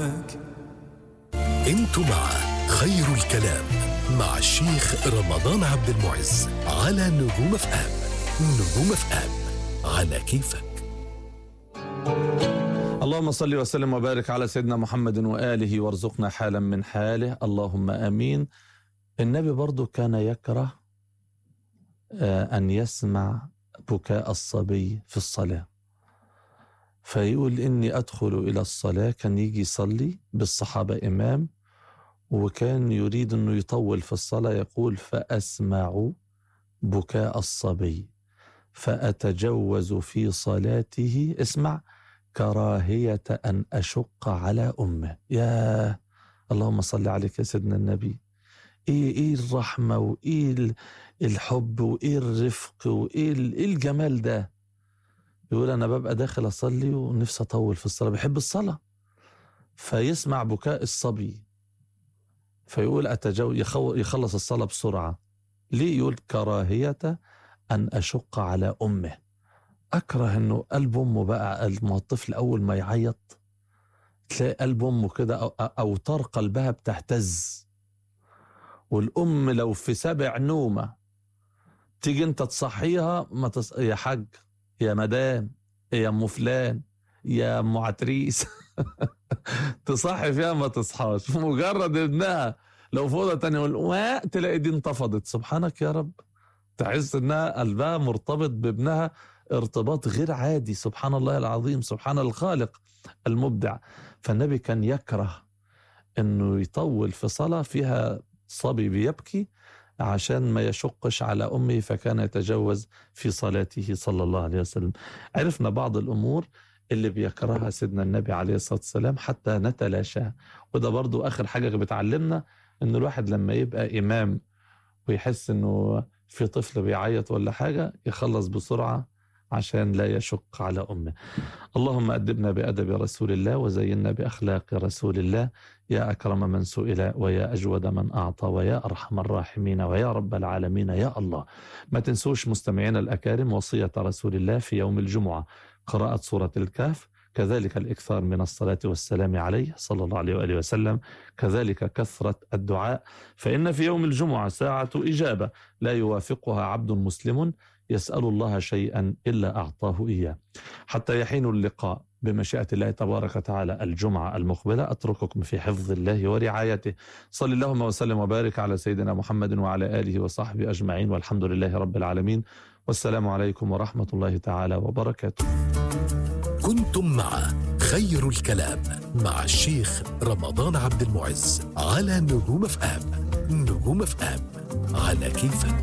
معاك انتوا مع خير الكلام مع الشيخ رمضان عبد المعز على نجوم اف ام نجوم اف ام على كيفك اللهم صل وسلم وبارك على سيدنا محمد وآله وارزقنا حالا من حاله اللهم آمين النبي برضو كان يكره آه، أن يسمع بكاء الصبي في الصلاة فيقول إني أدخل إلى الصلاة كان يجي يصلي بالصحابة إمام وكان يريد أنه يطول في الصلاة يقول فأسمع بكاء الصبي فأتجوز في صلاته اسمع كراهية أن أشق على أمه يا اللهم صل عليك يا سيدنا النبي إيه, إيه الرحمة وإيه ال- الحب وإيه الرفق وإيه ال- إيه الجمال ده يقول أنا ببقى داخل أصلي ونفسي أطول في الصلاة بحب الصلاة فيسمع بكاء الصبي فيقول أتجو يخو- يخلص الصلاة بسرعة ليه يقول كراهية أن أشق على أمه اكره انه قلب امه بقى ما الطفل اول ما يعيط تلاقي قلب امه كده أو- اوتار قلبها بتهتز والام لو في سبع نومه تيجي انت تصحيها ما تص... يا حاج يا مدام يا ام فلان يا ام عتريس تصحي فيها ما تصحاش مجرد ابنها لو في اوضه تانية يقول وا تلاقي دي انتفضت سبحانك يا رب تحس انها قلبها مرتبط بابنها ارتباط غير عادي سبحان الله العظيم سبحان الخالق المبدع فالنبي كان يكره انه يطول في صلاة فيها صبي بيبكي عشان ما يشقش على امه فكان يتجوز في صلاته صلى الله عليه وسلم عرفنا بعض الامور اللي بيكرهها سيدنا النبي عليه الصلاة والسلام حتى نتلاشاها وده برضو اخر حاجة بتعلمنا ان الواحد لما يبقى امام ويحس انه في طفل بيعيط ولا حاجة يخلص بسرعة عشان لا يشق على أمه اللهم أدبنا بأدب رسول الله وزينا بأخلاق رسول الله يا أكرم من سئل ويا أجود من أعطى ويا أرحم الراحمين ويا رب العالمين يا الله ما تنسوش مستمعينا الأكارم وصية رسول الله في يوم الجمعة قراءة سورة الكهف كذلك الإكثار من الصلاة والسلام عليه صلى الله عليه وآله وسلم كذلك كثرة الدعاء فإن في يوم الجمعة ساعة إجابة لا يوافقها عبد مسلم يسأل الله شيئا إلا أعطاه إياه حتى يحين اللقاء بمشيئة الله تبارك وتعالى الجمعة المقبلة أترككم في حفظ الله ورعايته صل اللهم وسلم وبارك على سيدنا محمد وعلى آله وصحبه أجمعين والحمد لله رب العالمين والسلام عليكم ورحمة الله تعالى وبركاته كنتم مع خير الكلام مع الشيخ رمضان عبد المعز على نجوم اف ام نجوم اف ام على كيفك